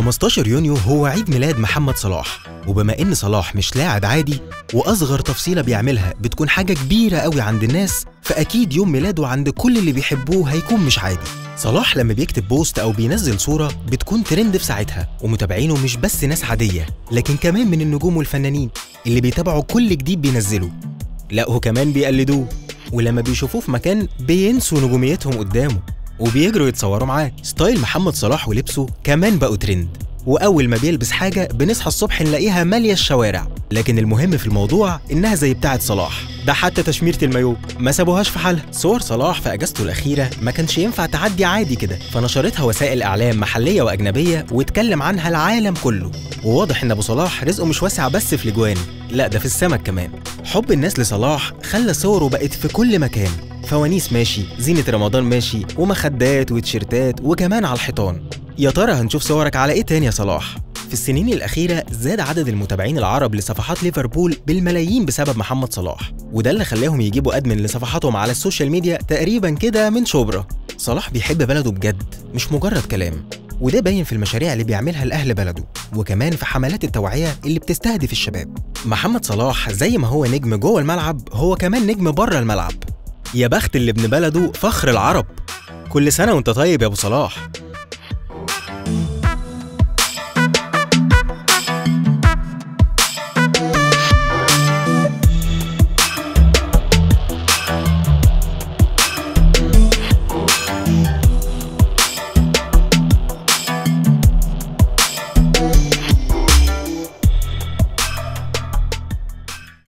15 يونيو هو عيد ميلاد محمد صلاح وبما ان صلاح مش لاعب عادي واصغر تفصيله بيعملها بتكون حاجه كبيره قوي عند الناس فاكيد يوم ميلاده عند كل اللي بيحبوه هيكون مش عادي صلاح لما بيكتب بوست او بينزل صوره بتكون ترند في ساعتها ومتابعينه مش بس ناس عاديه لكن كمان من النجوم والفنانين اللي بيتابعوا كل جديد بينزله لا هو كمان بيقلدوه ولما بيشوفوه في مكان بينسوا نجوميتهم قدامه وبيجروا يتصوروا معاه ستايل محمد صلاح ولبسه كمان بقوا ترند واول ما بيلبس حاجه بنصحى الصبح نلاقيها ماليه الشوارع لكن المهم في الموضوع انها زي بتاعه صلاح ده حتى تشميره المايوه ما سابوهاش في حالها صور صلاح في اجازته الاخيره ما كانش ينفع تعدي عادي كده فنشرتها وسائل اعلام محليه واجنبيه واتكلم عنها العالم كله وواضح ان ابو صلاح رزقه مش واسع بس في الاجوان لا ده في السمك كمان حب الناس لصلاح خلى صوره بقت في كل مكان فوانيس ماشي زينة رمضان ماشي ومخدات وتيشيرتات وكمان على الحيطان يا ترى هنشوف صورك على ايه تاني يا صلاح؟ في السنين الأخيرة زاد عدد المتابعين العرب لصفحات ليفربول بالملايين بسبب محمد صلاح وده اللي خلاهم يجيبوا أدمن لصفحاتهم على السوشيال ميديا تقريبا كده من شبرا صلاح بيحب بلده بجد مش مجرد كلام وده باين في المشاريع اللي بيعملها لأهل بلده وكمان في حملات التوعية اللي بتستهدف الشباب محمد صلاح زي ما هو نجم جوه الملعب هو كمان نجم بره الملعب يا بخت اللي ابن بلده فخر العرب كل سنة وانت طيب يا ابو صلاح